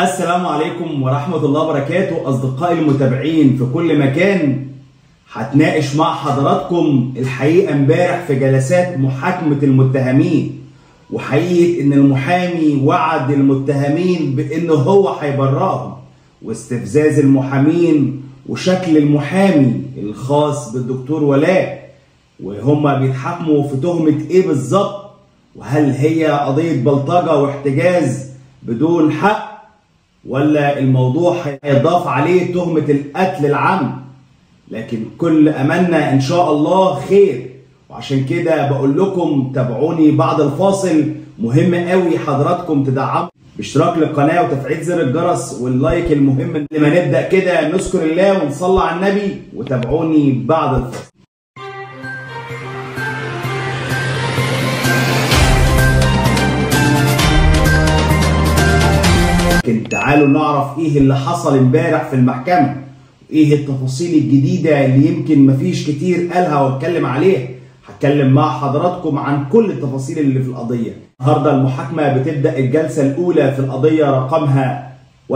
السلام عليكم ورحمة الله وبركاته أصدقائي المتابعين في كل مكان هتناقش مع حضراتكم الحقيقة امبارح في جلسات محاكمة المتهمين وحقيقة إن المحامي وعد المتهمين بإنه هو هيبرئهم واستفزاز المحامين وشكل المحامي الخاص بالدكتور ولاء وهم بيتحاكموا في تهمة إيه بالظبط وهل هي قضية بلطجة واحتجاز بدون حق ولا الموضوع هيضاف عليه تهمة القتل العمد لكن كل أملنا إن شاء الله خير وعشان كده بقول لكم تابعوني بعد الفاصل مهم قوي حضراتكم تدعموا باشتراك للقناة وتفعيل زر الجرس واللايك المهم لما نبدأ كده نذكر الله ونصلي على النبي وتابعوني بعد الفاصل لكن تعالوا نعرف ايه اللي حصل امبارح في المحكمة ايه التفاصيل الجديدة اللي يمكن مفيش كتير قالها واتكلم عليها هتكلم مع حضراتكم عن كل التفاصيل اللي في القضية النهاردة المحاكمة بتبدأ الجلسة الأولى في القضية رقمها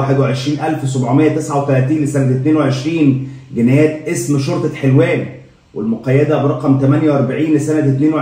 21739 لسنة 22 جنايات اسم شرطة حلوان والمقيدة برقم 48 لسنة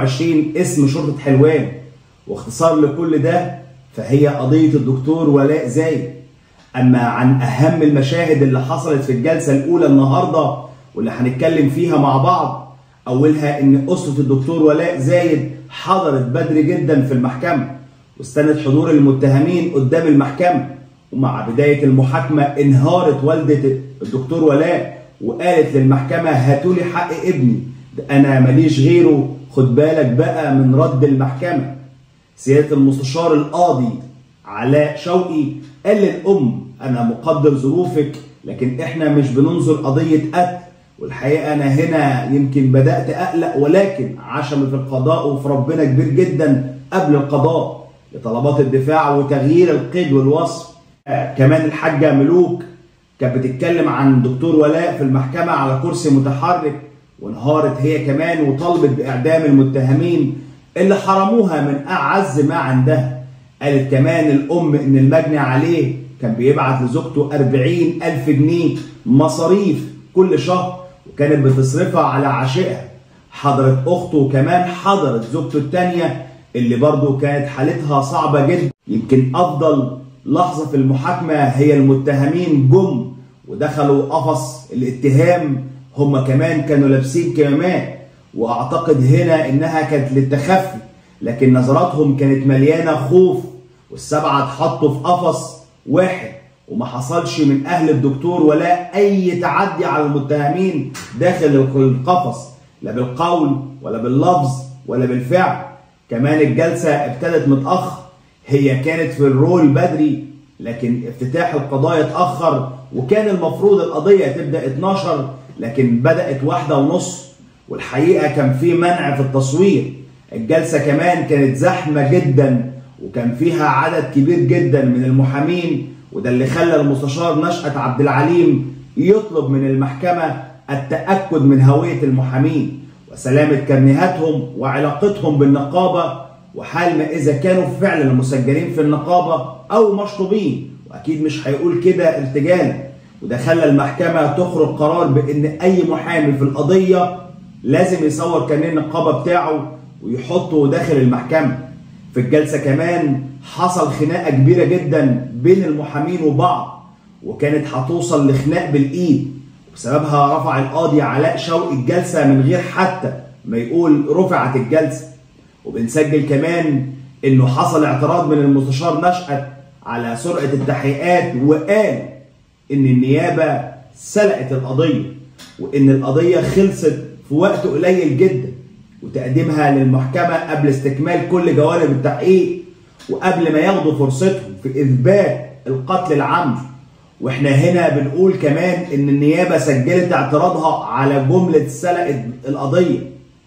22 اسم شرطة حلوان واختصار لكل ده فهي قضية الدكتور ولاء زايد أما عن أهم المشاهد اللي حصلت في الجلسة الأولى النهاردة واللي هنتكلم فيها مع بعض أولها إن أسرة الدكتور ولاء زايد حضرت بدري جدا في المحكمة واستند حضور المتهمين قدام المحكمة ومع بداية المحاكمة انهارت والدة الدكتور ولاء وقالت للمحكمة هاتولي حق ابني ده أنا ماليش غيره خد بالك بقى من رد المحكمة سيادة المستشار القاضي علاء شوقي قال للأم أنا مقدر ظروفك لكن إحنا مش بننظر قضية قتل والحقيقة أنا هنا يمكن بدأت أقلق ولكن عشم في القضاء وفي ربنا كبير جدا قبل القضاء لطلبات الدفاع وتغيير القيد والوصف آه كمان الحاجة ملوك كانت بتتكلم عن دكتور ولاء في المحكمة على كرسي متحرك وانهارت هي كمان وطلبت بإعدام المتهمين اللي حرموها من أعز ما عندها قالت كمان الأم إن المجني عليه كان بيبعت لزوجته 40 ألف جنيه مصاريف كل شهر وكانت بتصرفها على عشائها حضرت أخته وكمان حضرت زوجته التانية اللي برضه كانت حالتها صعبة جدا يمكن أفضل لحظة في المحاكمة هي المتهمين جم ودخلوا قفص الاتهام هم كمان كانوا لابسين كمامات واعتقد هنا انها كانت للتخفي لكن نظراتهم كانت مليانه خوف والسبعه اتحطوا في قفص واحد وما حصلش من اهل الدكتور ولا اي تعدي على المتهمين داخل القفص لا بالقول ولا باللفظ ولا بالفعل كمان الجلسه ابتدت متاخر هي كانت في الرول بدري لكن افتتاح القضايا اتاخر وكان المفروض القضيه تبدا 12 لكن بدات واحده ونص والحقيقه كان في منع في التصوير الجلسه كمان كانت زحمه جدا وكان فيها عدد كبير جدا من المحامين وده اللي خلى المستشار نشأت عبد العليم يطلب من المحكمه التاكد من هويه المحامين وسلامه كرنيهاتهم وعلاقتهم بالنقابه وحال ما اذا كانوا فعلا مسجلين في النقابه او مشطوبين واكيد مش هيقول كده ارتجالا وده خلى المحكمه تخرج قرار بان اي محامي في القضيه لازم يصور كارنيه النقابه بتاعه ويحطه داخل المحكمه في الجلسه كمان حصل خناقه كبيره جدا بين المحامين وبعض وكانت هتوصل لخناق بالايد وبسببها رفع القاضي علاء شوقي الجلسه من غير حتى ما يقول رفعت الجلسه وبنسجل كمان انه حصل اعتراض من المستشار نشأت على سرعه التحقيقات وقال ان النيابه سلقت القضيه وان القضيه خلصت في وقت قليل جدا وتقديمها للمحكمة قبل استكمال كل جوانب التحقيق وقبل ما ياخدوا فرصتهم في إثبات القتل العمد واحنا هنا بنقول كمان ان النيابة سجلت اعتراضها على جملة سلقة القضية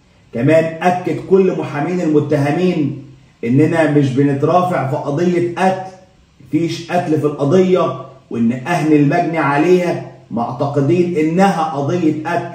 كمان أكد كل محامين المتهمين اننا مش بنترافع في قضية قتل مفيش قتل في القضية وان اهل المجني عليها معتقدين انها قضية قتل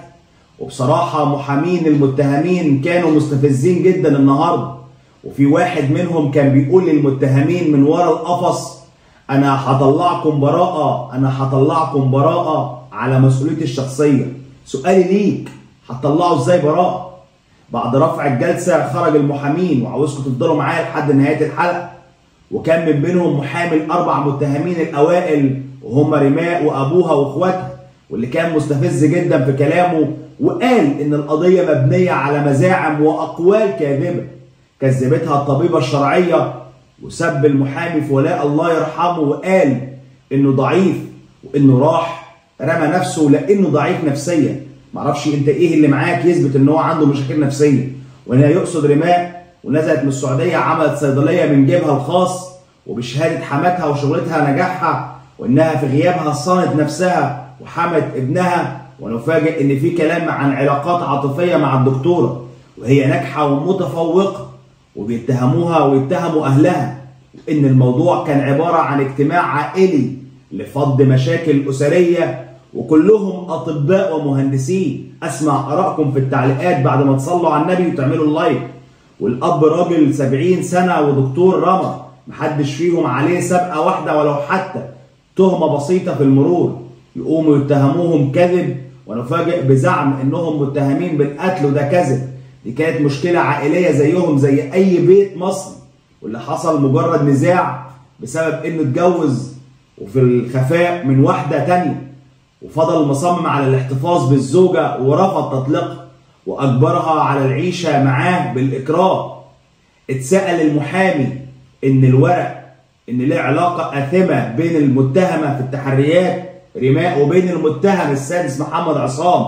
وبصراحة محامين المتهمين كانوا مستفزين جدا النهاردة وفي واحد منهم كان بيقول للمتهمين من ورا القفص انا هطلعكم براءة انا هطلعكم براءة على مسؤوليتي الشخصية سؤالي ليك هتطلعوا ازاي براءة بعد رفع الجلسة خرج المحامين وعاوزكم تفضلوا معايا لحد نهاية الحلقة وكان من بينهم محامي الاربع متهمين الاوائل وهم رماء وابوها واخواتها واللي كان مستفز جدا في كلامه وقال ان القضيه مبنيه على مزاعم واقوال كاذبه كذبتها الطبيبه الشرعيه وسب المحامي في ولاء الله يرحمه وقال انه ضعيف وانه راح رمى نفسه لانه ضعيف نفسيا معرفش انت ايه اللي معاك يثبت ان هو عنده مشاكل نفسيه وهنا يقصد رماء ونزلت من السعوديه عملت صيدليه من جيبها الخاص وبشهاده حماتها وشغلتها نجاحها وانها في غيابها صانت نفسها وحمت ابنها ونفاجئ ان في كلام عن علاقات عاطفيه مع الدكتوره وهي ناجحه ومتفوقه وبيتهموها ويتهموا اهلها ان الموضوع كان عباره عن اجتماع عائلي لفض مشاكل اسريه وكلهم اطباء ومهندسين اسمع ارائكم في التعليقات بعد ما تصلوا على النبي وتعملوا اللايك والاب راجل 70 سنه ودكتور رمى محدش فيهم عليه سابقه واحده ولو حتى تهمه بسيطه في المرور يقوموا يتهموهم كذب ونفاجئ بزعم انهم متهمين بالقتل وده كذب دي كانت مشكله عائليه زيهم زي اي بيت مصري واللي حصل مجرد نزاع بسبب انه اتجوز وفي الخفاء من واحده تانية وفضل مصمم على الاحتفاظ بالزوجه ورفض تطليقها واجبرها على العيشه معاه بالاكراه اتسال المحامي ان الورق ان ليه علاقه اثمه بين المتهمه في التحريات رماء وبين المتهم السادس محمد عصام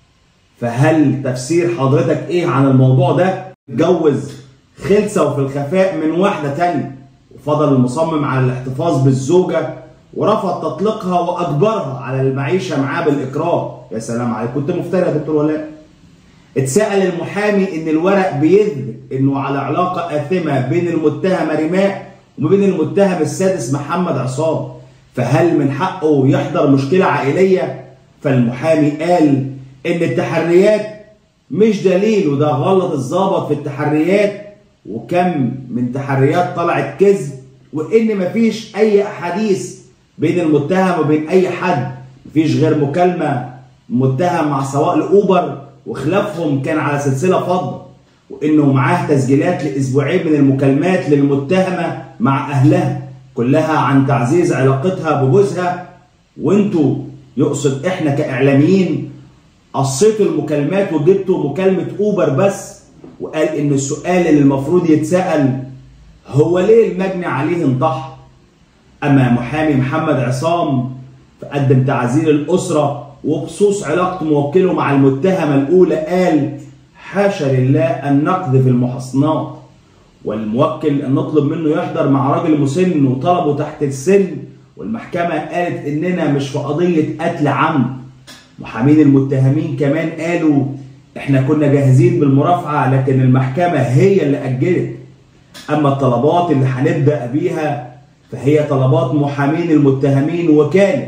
فهل تفسير حضرتك ايه عن الموضوع ده اتجوز خلسه وفي الخفاء من واحده تانية وفضل المصمم على الاحتفاظ بالزوجه ورفض تطليقها واجبرها على المعيشه معاه بالاكراه يا سلام عليك كنت مفتري يا دكتور ولاء اتسال المحامي ان الورق بيثبت انه على علاقه اثمه بين المتهمه رماء وبين المتهم السادس محمد عصام فهل من حقه يحضر مشكله عائليه فالمحامي قال ان التحريات مش دليل وده غلط الضابط في التحريات وكم من تحريات طلعت كذب وان مفيش اي احاديث بين المتهم وبين اي حد مفيش غير مكالمه متهم مع سواق الاوبر وخلافهم كان على سلسله فضه وانه معاه تسجيلات لاسبوعين من المكالمات للمتهمه مع اهلها كلها عن تعزيز علاقتها بجوزها وانتوا يقصد احنا كاعلاميين قصيتوا المكالمات وجبتوا مكالمه اوبر بس وقال ان السؤال اللي المفروض يتسال هو ليه المجني عليه انضحى اما محامي محمد عصام فقدم تعزير الاسره وبخصوص علاقة موكله مع المتهمة الأولى قال حاشا لله أن نقذف المحصنات والموكل أن نطلب منه يحضر مع راجل مسن وطلبه تحت السن والمحكمة قالت إننا مش في قضية قتل عمد محامين المتهمين كمان قالوا إحنا كنا جاهزين بالمرافعة لكن المحكمة هي اللي أجلت أما الطلبات اللي هنبدأ بيها فهي طلبات محامين المتهمين وكالة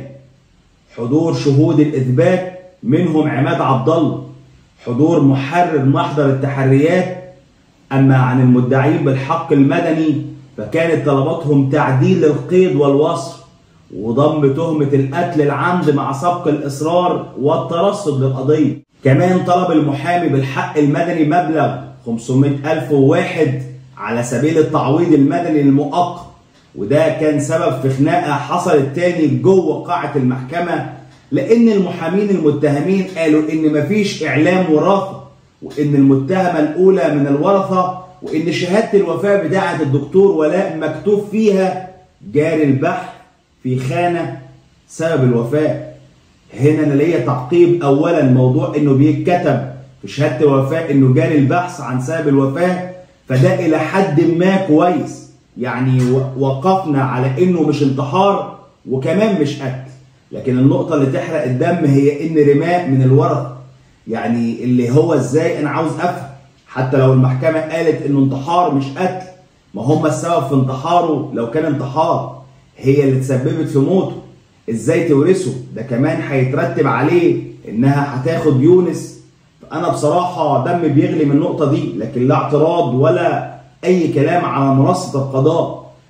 حضور شهود الاثبات منهم عماد عبد الله حضور محرر محضر التحريات اما عن المدعين بالحق المدني فكانت طلباتهم تعديل القيد والوصف وضم تهمة القتل العمد مع سبق الإصرار والترصد للقضية كمان طلب المحامي بالحق المدني مبلغ 500 ألف واحد على سبيل التعويض المدني المؤقت وده كان سبب في خناقه حصلت تاني جوه قاعه المحكمه لان المحامين المتهمين قالوا ان مفيش اعلام وراثه وان المتهمه الاولى من الورثه وان شهاده الوفاه بتاعه الدكتور ولاء مكتوب فيها جاري البحث في خانه سبب الوفاه هنا انا ليا تعقيب اولا موضوع انه بيتكتب في شهاده الوفاه انه جاري البحث عن سبب الوفاه فده الى حد ما كويس يعني وقفنا على انه مش انتحار وكمان مش قتل لكن النقطة اللي تحرق الدم هي ان رماء من الورثة يعني اللي هو ازاي انا عاوز افهم حتى لو المحكمة قالت انه انتحار مش قتل ما هم السبب في انتحاره لو كان انتحار هي اللي تسببت في موته ازاي تورثه ده كمان هيترتب عليه انها هتاخد يونس فانا بصراحة دم بيغلي من النقطة دي لكن لا اعتراض ولا اي كلام على منصه القضاء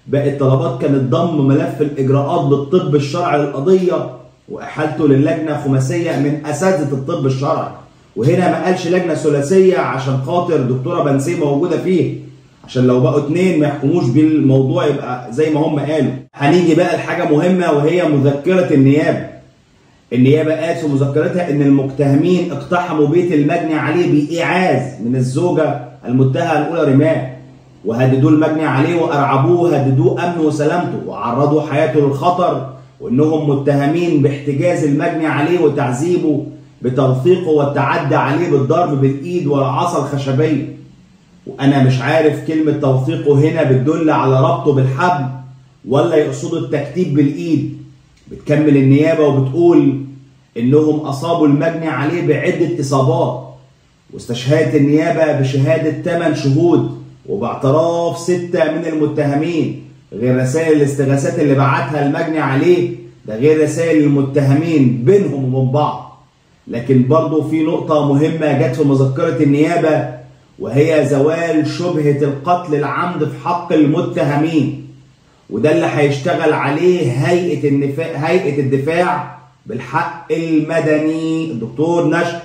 باقي الطلبات كانت ضم ملف الاجراءات بالطب الشرعي للقضيه واحالته للجنه خماسيه من اساتذه الطب الشرعي وهنا ما قالش لجنه ثلاثيه عشان خاطر دكتوره بنسيه موجوده فيه عشان لو بقوا اتنين ما يحكموش بالموضوع يبقى زي ما هم قالوا هنيجي بقى لحاجه مهمه وهي مذكره النيابه النيابه قالت في مذكرتها ان المتهمين اقتحموا بيت المجني عليه بايعاز من الزوجه المتهمه الاولى رماء وهددوه المجني عليه وارعبوه هددوه امنه وسلامته وعرضوا حياته للخطر وانهم متهمين باحتجاز المجني عليه وتعذيبه بتوثيقه والتعدي عليه بالضرب بالايد والعصا الخشبيه وانا مش عارف كلمه توثيقه هنا بتدل على ربطه بالحبل ولا يقصدوا التكتيب بالايد بتكمل النيابه وبتقول انهم اصابوا المجني عليه بعده اصابات واستشهدت النيابه بشهاده 8 شهود وباعتراف ستة من المتهمين غير رسائل الاستغاثات اللي بعتها المجني عليه ده غير رسائل المتهمين بينهم وبين بعض لكن برضه في نقطة مهمة جت في مذكرة النيابة وهي زوال شبهة القتل العمد في حق المتهمين وده اللي هيشتغل عليه هيئة النفاع هيئة الدفاع بالحق المدني الدكتور نشأ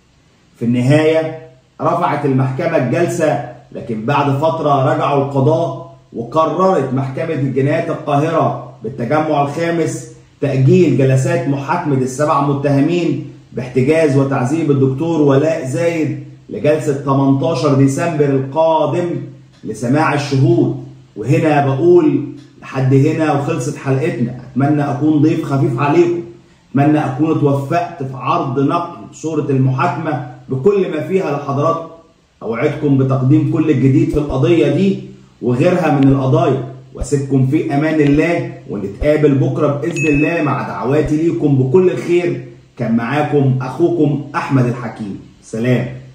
في النهاية رفعت المحكمة الجلسة لكن بعد فترة رجعوا القضاء وقررت محكمة الجنايات القاهرة بالتجمع الخامس تأجيل جلسات محاكمة السبع متهمين باحتجاز وتعذيب الدكتور ولاء زايد لجلسة 18 ديسمبر القادم لسماع الشهود وهنا بقول لحد هنا وخلصت حلقتنا اتمنى اكون ضيف خفيف عليكم اتمنى اكون اتوفقت في عرض نقل صورة المحاكمة بكل ما فيها لحضراتكم اوعدكم بتقديم كل الجديد في القضية دي وغيرها من القضايا واسيبكم في امان الله ونتقابل بكره باذن الله مع دعواتي ليكم بكل الخير كان معاكم اخوكم احمد الحكيم سلام